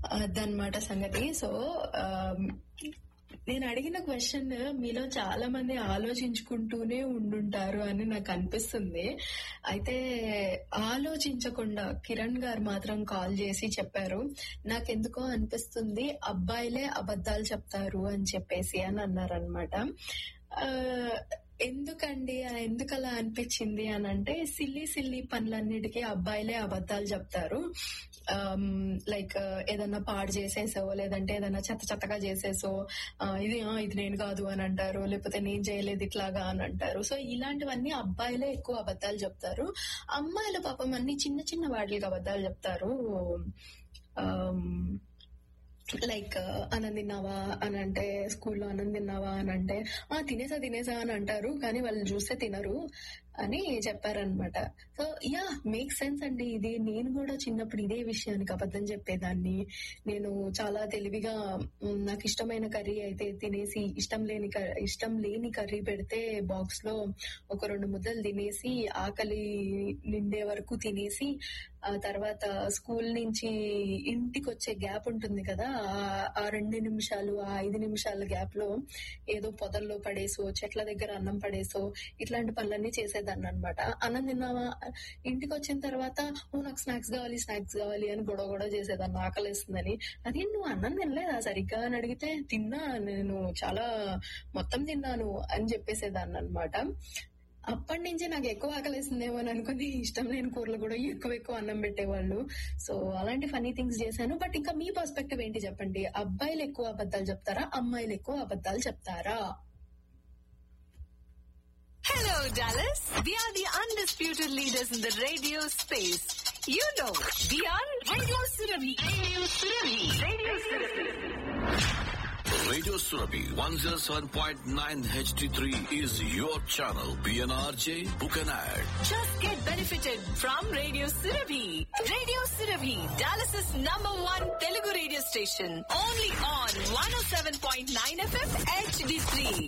అదనమాట సంగతి సో నేను అడిగిన క్వశ్చన్ మీలో చాలా మంది ఆలోచించుకుంటూనే ఉండుంటారు అని నాకు అనిపిస్తుంది అయితే ఆలోచించకుండా కిరణ్ గారు మాత్రం కాల్ చేసి చెప్పారు నాకెందుకో అనిపిస్తుంది అబ్బాయిలే అబద్ధాలు చెప్తారు అని చెప్పేసి అని అన్నారనమాట ఎందుకండి ఎందుకు అలా అనిపించింది అని అంటే సిల్లి సిల్లి పనులన్నిటికీ అబ్బాయిలే అబద్ధాలు చెప్తారు లైక్ ఏదన్నా పాడు చేసేసో లేదంటే ఏదన్నా చెత్త చెత్తగా చేసేసో ఇది ఇది నేను కాదు అని అంటారు లేకపోతే నేను చేయలేదు ఇట్లాగా అని అంటారు సో ఇలాంటివన్నీ అబ్బాయిలే ఎక్కువ అబద్ధాలు చెప్తారు అమ్మాయిల పాపం అన్ని చిన్న చిన్న వాటికి అబద్ధాలు చెప్తారు లైక్ అన్నం తిన్నావా అని అంటే స్కూల్లో అన్నం తిన్నావా అని అంటే ఆ తినేసా తినేసా అని అంటారు కానీ వాళ్ళు చూస్తే తినరు అని చెప్పారనమాట సో యా మేక్ సెన్స్ అండి ఇది నేను కూడా చిన్నప్పుడు ఇదే విషయానికి అబద్ధం చెప్పేదాన్ని నేను చాలా తెలివిగా నాకు ఇష్టమైన కర్రీ అయితే తినేసి ఇష్టం లేని ఇష్టం లేని కర్రీ పెడితే బాక్స్ లో ఒక రెండు ముద్దలు తినేసి ఆకలి నిండే వరకు తినేసి ఆ తర్వాత స్కూల్ నుంచి ఇంటికి వచ్చే గ్యాప్ ఉంటుంది కదా ఆ రెండు నిమిషాలు ఆ ఐదు నిమిషాల గ్యాప్ లో ఏదో పొదల్లో పడేసో చెట్ల దగ్గర అన్నం పడేసో ఇట్లాంటి పనులన్నీ చేసేదాన్ని అనమాట అన్నం తిన్నావా ఇంటికి వచ్చిన తర్వాత ఓ నాకు స్నాక్స్ కావాలి స్నాక్స్ కావాలి అని గొడవ గొడవ చేసేదాన్ని ఆకలిస్తుందని అది నువ్వు అన్నం తినలేదా సరిగ్గా అని అడిగితే తిన్నా నేను చాలా మొత్తం తిన్నాను అని చెప్పేసేదాన్ని అనమాట అప్పటి నుంచి నాకు ఎక్కువ ఆకలిస్తుందేమో అని అనుకుని ఇష్టం లేని కూరలు కూడా ఎక్కువ ఎక్కువ అన్నం పెట్టేవాళ్ళు సో అలాంటి ఫనీ థింగ్స్ చేశాను బట్ ఇంకా మీ పర్స్పెక్టివ్ ఏంటి చెప్పండి అబ్బాయిలు ఎక్కువ అబద్ధాలు చెప్తారా అమ్మాయిలు ఎక్కువ అబద్ధాలు చెప్తారా Hello, Dallas. We are the undisputed leaders in the radio space. You know, we are Radio Surabhi. Radio Surabhi. Radio Surabhi. Radio Surabhi 107.9 HD3 is your channel. PNRJ, book an ad. Just get benefited from Radio Surabhi. Radio Surabhi, Dallas's number one Telugu radio station. Only on 107.9 FM HD3.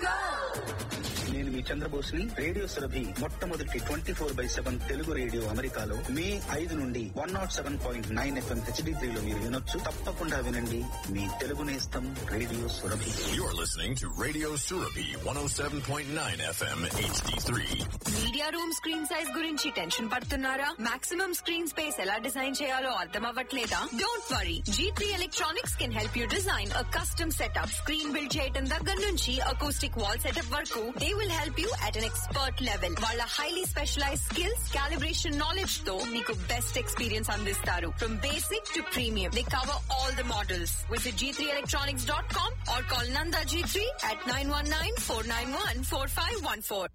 నేను మీ చంద్రబోస్ని radio Surabhi మొట్టమొదటి twenty four by seven Telugu radio అమెరికాలో May ఐదు నుండి one nought seven point nine FM HD త్రీలో మీరు వినొచ్చు తప్పకుండా వినండి మీ తెలుగు నేస్తం radio Surabhi You're listening to Radio Surabhi 107.9 FM HD3. Media room screen size గురించి టెన్షన్ పడుతున్నారా మాక్సిమం స్క్రీన్ స్పేస్ ఎలా డిజైన్ చేయాలో అర్థం అవ్వట్లేదా don't worry G three electronics can help you design a custom setup screen build చేయడం దగ్గర నుంచి acoustic wall setup వరకు they will help you at an expert level వాళ్ళ highly specialize skills calibration knowledge తో మీకు బెస్ట్ ఎక్స్పీరియన్స్ అందిస్తారు from basic to premium they cover all the models visit G three electronics dot com or call Nanda G three at nine one nine four nine one four five one four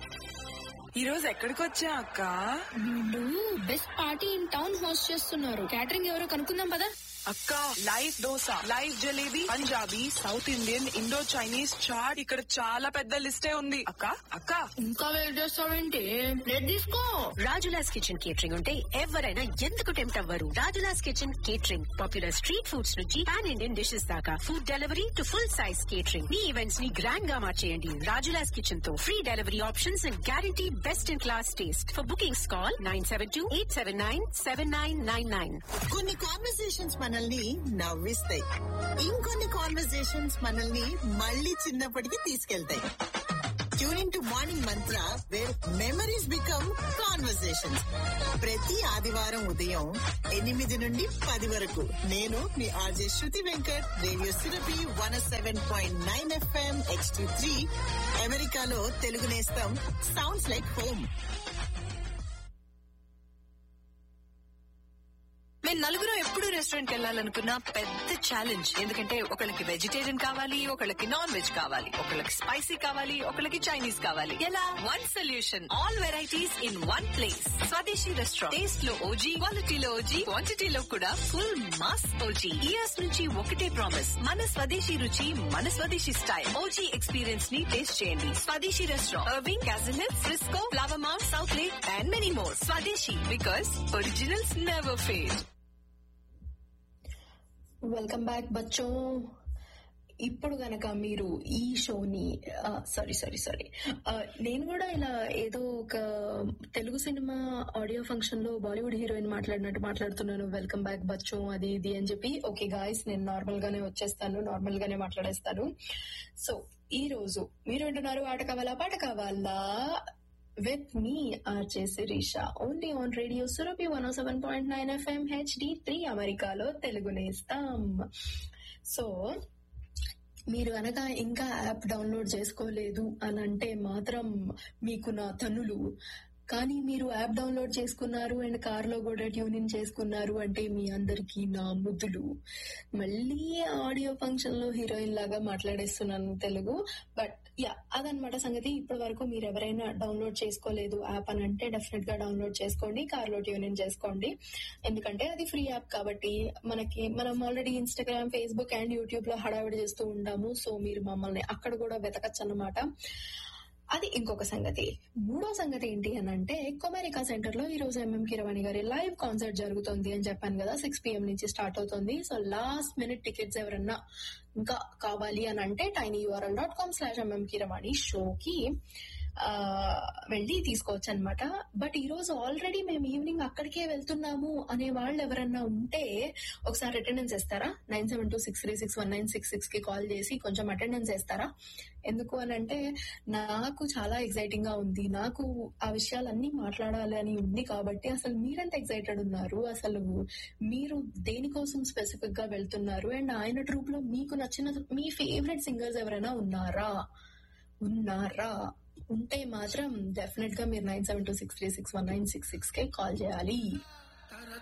ఈ రోజు ఎక్కడికి వచ్చా అక్క వీళ్ళు best party in town host చేస్తున్నారు catering ఎవరో కనుక్కుందాం పదా అక్క live dosa live jalebi Punjabi south Indian Indo Chinese chaat ఇక్కడ చాలా పెద్ద లిస్టే ఉంది అక్క అక్క ఇంకా వెయిట్ చేస్తావేంటి ప్లేట్ తీసుకో రాజులాస్ కిచెన్ కేటరింగ్ ఉంటే ఎవరైనా ఎందుకు టెంప్ట్ అవ్వరు Rajulas kitchen catering popular street foods నుంచి పాన్ ఇండియన్ డిషెస్ దాకా food delivery to full size catering మీ ఈవెంట్స్ ని గ్రాండ్ గా మార్చేయండి రాజులాస్ కిచెన్ తో free delivery options and guarantee best in class taste for bookings call nine seven two eight seven nine seven nine nine nine కొన్ని conversations మనల్ని నవ్విస్తాయి ఇంకొన్ని conversations మనల్ని మళ్ళీ చిన్నప్పటికి తీసుకెళ్తాయి tuning to morning Mantra where memories become conversations ప్రతి ఆదివారం ఉదయం ఎనిమిది నుండి పది వరకు నేను మీ RJ Shruti Venkat radio Surabhi one seven point nine FM XT three అమెరికాలో తెలుగు నేస్తం సౌండ్స్ లైక్ హోమ్ మేము నలుగురు ఎప్పుడు రెస్టారెంట్ వెళ్ళాలనుకున్న పెద్ద ఛాలెంజ్ ఎందుకంటే ఒకళ్ళకి వెజిటేరియన్ కావాలి ఒకళ్ళకి నాన్ వెజ్ కావాలి ఒకళ్ళకి స్పైసీ కావాలి ఒకళ్ళకి చైనీస్ కావాలి ఎలా one solution all varieties in one place Swadeshi restaurant taste లో ఓజీ క్వాలిటీలో ఓజీ క్వాంటిటీలో కూడా ఫుల్ మాస్ ఓజీ ఇయర్స్ నుంచి ఒకటే ప్రామిస్ మన స్వదేశీ రుచి మన స్వదేశీ స్టైల్ ఓజీ ఎక్స్పీరియన్స్ ని టేస్ట్ చేయండి Swadeshi restaurant Irving Castle Frisco Flower Mound Southlake and many more Swadeshi because originals never fail welcome back బచ్చో ఇప్పుడు గనక మీరు ఈ షోని సారీ సారీ సారీ నేను కూడా ఇలా ఏదో ఒక తెలుగు సినిమా ఆడియో ఫంక్షన్ లో బాలీవుడ్ హీరోయిన్ మాట్లాడినట్టు మాట్లాడుతున్నాను వెల్కమ్ బ్యాక్ బచ్చో అది ఇది అని చెప్పి ఓకే గాయస్ నేను నార్మల్ గానే వచ్చేస్తాను నార్మల్ గానే మాట్లాడేస్తాను సో ఈ రోజు మీరు వింటున్నారు ఆట కావాలా పాట కావాలా విత్ మీ RJ Shirisha only on radio Surabhi one seven point nine FM HD three అమెరికాలో తెలుగు నేస్తాం సో మీరు అనగా ఇంకా యాప్ డౌన్లోడ్ చేసుకోలేదు అని అంటే మాత్రం మీకు నా తనులు కానీ మీరు యాప్ డౌన్లోడ్ చేసుకున్నారు అండ్ కార్ లో కూడా ట్యూనింగ్ చేసుకున్నారు అంటే మీ అందరికి నా ముద్దులు మళ్ళీ ఆడియో ఫంక్షన్ లో హీరోయిన్ లాగా మాట్లాడేస్తున్నాను తెలుగు బట్ యా అదనమాట సంగతి ఇప్పటి వరకు మీరు ఎవరైనా డౌన్లోడ్ చేసుకోలేదు యాప్ అని అంటే డెఫినెట్ గా డౌన్లోడ్ చేసుకోండి కార్ లో ట్యూనింగ్ చేసుకోండి ఎందుకంటే అది ఫ్రీ యాప్ కాబట్టి మనకి మనం already Instagram Facebook and YouTube లో హడావిడి చేస్తూ ఉంటాము సో మీరు మమ్మల్ని అక్కడ కూడా వెతకచ్చు అన్నమాట అది ఇంకొక సంగతి మూడో సంగతి ఏంటి అని అంటే కొమెరికా సెంటర్ లో ఈ రోజు ఎంఎం కిరవాణి గారి లైవ్ కాన్సర్ట్ జరుగుతుంది అని చెప్పాను కదా సిక్స్ పిఎం నుంచి స్టార్ట్ అవుతుంది సో లాస్ట్ మినిట్ టికెట్స్ ఎవరన్నా ఇంకా కావాలి అని అంటే tiny U R L dot com slash M M Keeravani షోకి ఆ వెళ్ళి తీసుకోవచ్చు అనమాట బట్ ఈ రోజు ఆల్రెడీ మేము ఈవినింగ్ అక్కడికే వెళ్తున్నాము అనే వాళ్ళు ఎవరన్నా ఉంటే ఒకసారి అటెండెన్స్ ఇస్తారా nine seven two six three six one nine six six కి కాల్ చేసి కొంచెం అటెండెన్స్ ఇస్తారా ఎందుకు అని అంటే నాకు చాలా ఎక్సైటింగ్ గా ఉంది నాకు ఆ విషయాలన్నీ మాట్లాడాలి అని ఉంది కాబట్టి అసలు మీరెంత ఎక్సైటెడ్ ఉన్నారు అసలు మీరు దేనికోసం స్పెసిఫిక్ గా వెళ్తున్నారు అండ్ ఆయన ట్రూప్ లో మీకు నచ్చిన మీ ఫేవరెట్ సింగర్స్ ఎవరైనా ఉన్నారా ఉన్నారా ఉంటే మాత్రం డెఫినెట్ గా మీరు nine seven two six three six one nine six six కే కాల్ చేయాలి